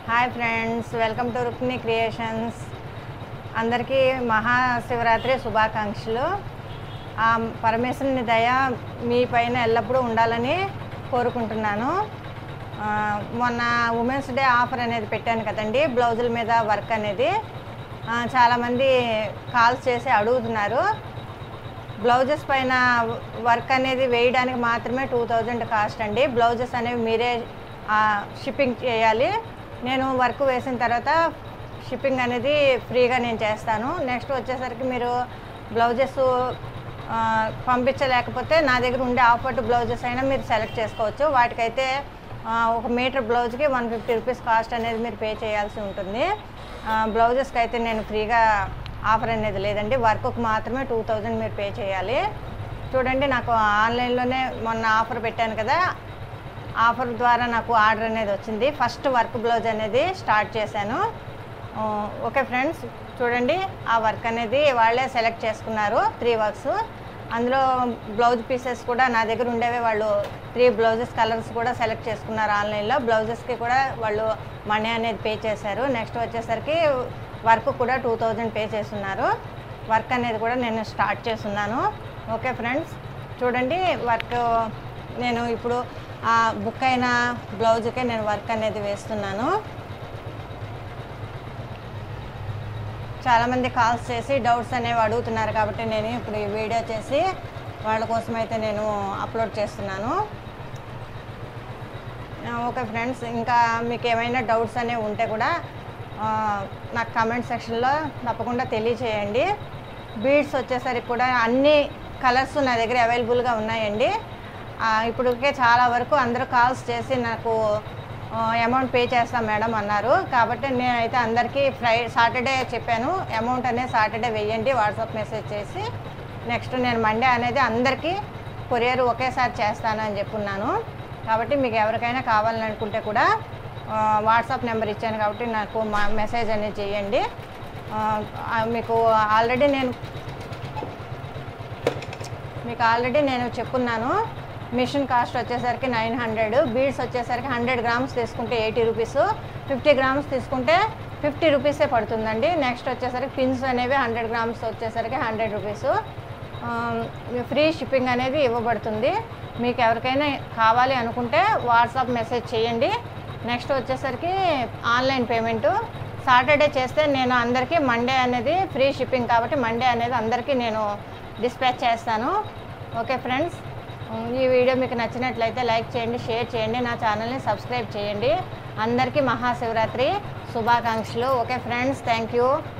hi friends welcome to Rukmini creations అందరికీ మహాశివరాత్రి శుభాకాంక్షలు ఆ పరమేశ్వరుని దయ మీ పైన ఎల్లప్పుడూ ఉండాలని కోరుకుంటున్నాను ఆ, మొన్న ఉమెన్స్ డే ఆఫర్ అనేది పెట్టాను కదండి బ్లౌజుల మీద వర్క్ అనేది ఆ, చాలామంది కాల్స్ చేసి అడుగుతున్నారు బ్లౌజెస్ పైన వర్క్ అనేది వేయడానికి మాత్రమే టూ థౌజండ్ కాస్ట్ అండి బ్లౌజెస్ అనేవి మీరే షిప్పింగ్ చేయాలి నేను వర్క్ వేసిన తర్వాత షిప్పింగ్ అనేది ఫ్రీగా నేను చేస్తాను నెక్స్ట్ వచ్చేసరికి మీరు బ్లౌజెస్ పంపించలేకపోతే నా దగ్గర ఉండే ఆఫర్డ్ బ్లౌజెస్ అయినా మీరు సెలెక్ట్ చేసుకోవచ్చు వాటికైతే ఆ, ఒక మీటర్ బ్లౌజ్కి వన్ ఫిఫ్టీ రూపీస్ కాస్ట్ అనేది మీరు పే చేయాల్సి ఉంటుంది ఆ, బ్లౌజెస్కి అయితే నేను ఫ్రీగా ఆఫర్ అనేది లేదండి వర్క్కి మాత్రమే టూ థౌజండ్ మీరు పే చేయాలి చూడండి నాకు ఆన్లైన్లోనే మొన్న ఆఫర్ పెట్టాను కదా ఆఫర్ ద్వారా నాకు ఆర్డర్ అనేది వచ్చింది ఫస్ట్ వర్క్ బ్లౌజ్ అనేది స్టార్ట్ చేశాను ఆ, ఓకే ఫ్రెండ్స్ చూడండి ఆ వర్క్ అనేది వాళ్ళే సెలెక్ట్ చేసుకున్నారు త్రీ వర్క్స్ అందులో బ్లౌజ్ పీసెస్ కూడా నా దగ్గర ఉండేవి వాళ్ళు త్రీ బ్లౌజెస్ కలర్స్ కూడా సెలెక్ట్ చేసుకున్నారు ఆన్లైన్లో బ్లౌజెస్కి కూడా వాళ్ళు మనీ అనేది పే చేశారు నెక్స్ట్ వచ్చేసరికి వర్క్ కూడా టూ థౌజండ్ పే చేస్తున్నారు వర్క్ అనేది కూడా నేను స్టార్ట్ చేస్తున్నాను ఓకే ఫ్రెండ్స్ చూడండి వర్క్ నేను ఇప్పుడు ఆ బుక్ అయిన బ్లౌజ్కే నేను వర్క్ అనేది వేస్తున్నాను చాలామంది కాల్స్ చేసి డౌట్స్ అనేవి అడుగుతున్నారు కాబట్టి నేను ఇప్పుడు ఈ వీడియో చేసి వాళ్ళ కోసం అయితే నేను అప్లోడ్ చేస్తున్నాను ఆ, ఓకే ఫ్రెండ్స్ ఇంకా మీకు ఏమైనా డౌట్స్ అనేవి ఉంటే కూడా ఆ, నాకు కామెంట్ సెక్షన్లో తప్పకుండా తెలియచేయండి బీడ్స్ వచ్చేసరికి కూడా అన్ని కలర్స్ నా దగ్గర అవైలబుల్గా ఉన్నాయండి ఆ, ఇప్పటికే చాలా వరకు అందరూ కాల్స్ చేసి నాకు అమౌంట్ పే చేస్తాం మేడం అన్నారు కాబట్టి నేనైతే అందరికీ ఫ్రై సాటర్డే చెప్పాను అమౌంట్ అనేది సాటర్డే వెయ్యండి వాట్సాప్ మెసేజ్ చేసి నెక్స్ట్ నేను మండే అనేది అందరికీ కొరియర్ ఒకేసారి చేస్తాను అని చెప్పున్నాను కాబట్టి మీకు ఎవరికైనా కావాలని అనుకుంటే కూడా ఆ, వాట్సాప్ నెంబర్ ఇచ్చాను కాబట్టి నాకు మా మెసేజ్ అనేది చేయండి ఆ, ఆ, మీకు ఆల్రెడీ నేను మీకు ఆల్రెడీ నేను చెప్పున్నాను మిషన్ కాస్ట్ వచ్చేసరికి నైన్ హండ్రెడ్ బీడ్స్ వచ్చేసరికి హండ్రెడ్ గ్రామ్స్ తీసుకుంటే ఎయిటీ రూపీస్ ఫిఫ్టీ గ్రామ్స్ తీసుకుంటే ఫిఫ్టీ రూపీసే పడుతుందండి నెక్స్ట్ వచ్చేసరికి పిన్స్ అనేవి హండ్రెడ్ గ్రామ్స్ వచ్చేసరికి హండ్రెడ్ రూపీస్ ఫ్రీ షిప్పింగ్ అనేది ఇవ్వబడుతుంది మీకు ఎవరికైనా కావాలి అనుకుంటే వాట్సాప్ మెసేజ్ చేయండి నెక్స్ట్ వచ్చేసరికి ఆన్లైన్ పేమెంటు సాటర్డే చేస్తే నేను అందరికీ మండే అనేది ఫ్రీ షిప్పింగ్ కాబట్టి మండే అనేది అందరికీ నేను డిస్పాచ్ చేస్తాను ఓకే ఫ్రెండ్స్ ఈ వీడియో మీకు నచ్చినట్లయితే లైక్ చేయండి షేర్ చేయండి నా ఛానల్ని సబ్స్క్రైబ్ చేయండి అందరికీ మహాశివరాత్రి శుభాకాంక్షలు ఓకే ఫ్రెండ్స్ థ్యాంక్ యూ